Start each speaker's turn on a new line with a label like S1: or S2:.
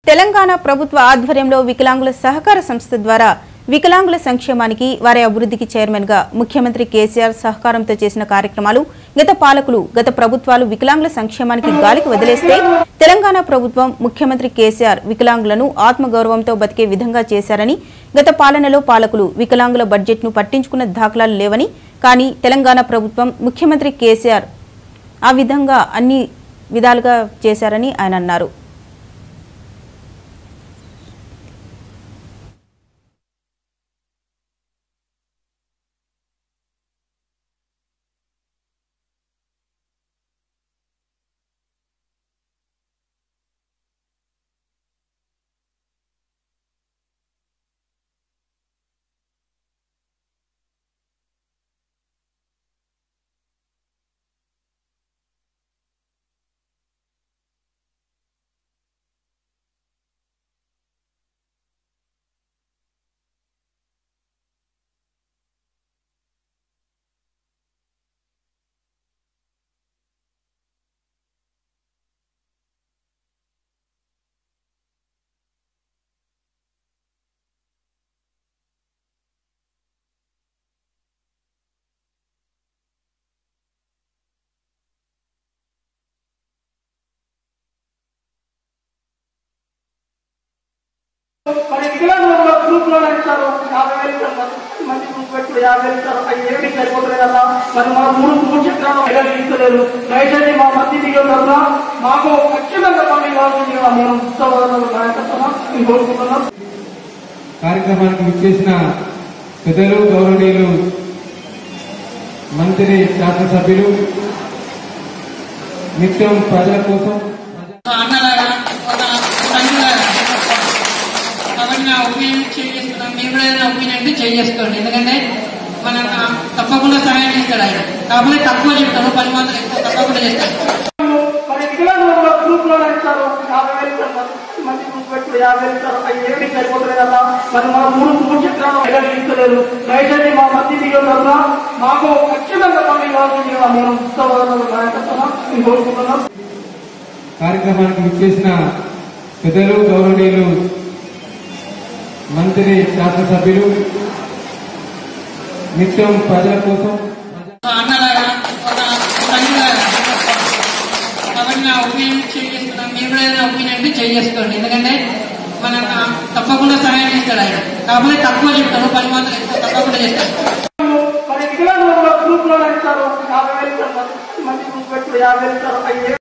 S1: తెలంగాణ ప్రభుత్వ ఆధ్వర్యంలో వికలాంగుల సహకార సంస్థ ద్వారా వికలాంగుల సంక్షేమానికి వారి అభివృద్ధికి చైర్మన్ గా ముఖ్యమంత్రి కేసీఆర్ సహకారంతో చేసిన కార్యక్రమాలు గత పాలకులు గత ప్రభుత్వాలు వికలాంగుల సంక్షేమానికి గాలికి వదిలేస్తే తెలంగాణ ప్రభుత్వం ముఖ్యమంత్రి కేసీఆర్ వికలాంగులను ఆత్మగౌరవంతో బతికే విధంగా చేశారని గత పాలనలో పాలకులు వికలాంగుల బడ్జెట్ను పట్టించుకున్న దాఖలాలు లేవని కానీ తెలంగాణ ప్రభుత్వం ముఖ్యమంత్రి కేసీఆర్ ఆ విధంగా అన్ని విధాలుగా చేశారని ఆయన అన్నారు
S2: మరి వికలాంగుల గ్రూప్ లో ఇస్తారు యాభై వేలు ఇస్తారు మంచి గ్రూప్ పెట్టి యాభై వేలు ఇస్తారు అవి ఏమి సరిపోతుంది కదా మరి మన మూడు మూడు చక్రాలు పిల్లలు ఇస్తలేరు దయచేసి మా మధ్య దిగే తరఫున మాకు ఖచ్చితంగా పని కావాల్సింది మేము ఉత్సవాలు నాయకత్వం మేము కోరుకుంటున్నాం
S3: కార్యక్రమానికి విచ్చేసిన పెద్దలు గౌరవనీయులు మంత్రి శాసనసభ్యులు నిత్యం ప్రజల కోసం
S4: అన్నలాగా ఒక తండ్రిలాగా కాబట్టి నా ఒపీనియన్ షేర్ చేసుకున్నాం మీరు కూడా ఏదైనా ఒపీనియన్ అంటే షేర్ చేసుకోండి ఎందుకంటే మన తప్పకుండా సహాయం చేస్తాడు ఆయన కాకపోతే తక్కువ చెప్తాడు పది మాత్రం ఎక్కువ తప్పకుండా చేస్తాడు
S2: మరి వికలాంగుల గ్రూప్ లో ఇస్తారు యాభై వేలు ఇస్తారు మంచి గ్రూప్ పెట్టి యాభై వేలు ఇస్తారు అవి ఏమి సరిపోతుంది కదా మరి మన మూడు మూడు చక్రాలు పిల్లలు ఇస్తలేరు దయచేసి మా మధ్య దిగే తరఫున మాకు ఖచ్చితంగా పని కావాల్సింది మేము ఉత్సవాలు నాయకత్వం మేము కోరుకుంటున్నాం
S3: కార్యక్రమానికి విచ్చేసిన పెద్దలు గౌరవనీయులు మంత్రి శాసనసభ్యులు నిత్యం ప్రజల కోసం
S4: అన్నలాగా ఒక తండ్రిలాగా కాబట్టి నా ఒపీనియన్ షేర్ చేసుకున్నాం మీరు కూడా ఏదైనా ఒపీనియన్ అంటే షేర్ చేసుకోండి ఎందుకంటే మన తప్పకుండా సహాయం చేస్తాడు ఆయన కాకపోతే తక్కువ చెప్తాడు పది మాత్రం ఎక్కువ తప్పకుండా చేస్తాడు
S2: మరి వికలాంగుల గ్రూప్ లో ఇస్తారు యాభై వేలు ఇస్తారు మంచి గ్రూప్ పెట్టి యాభై వేలు ఇస్తారు అవి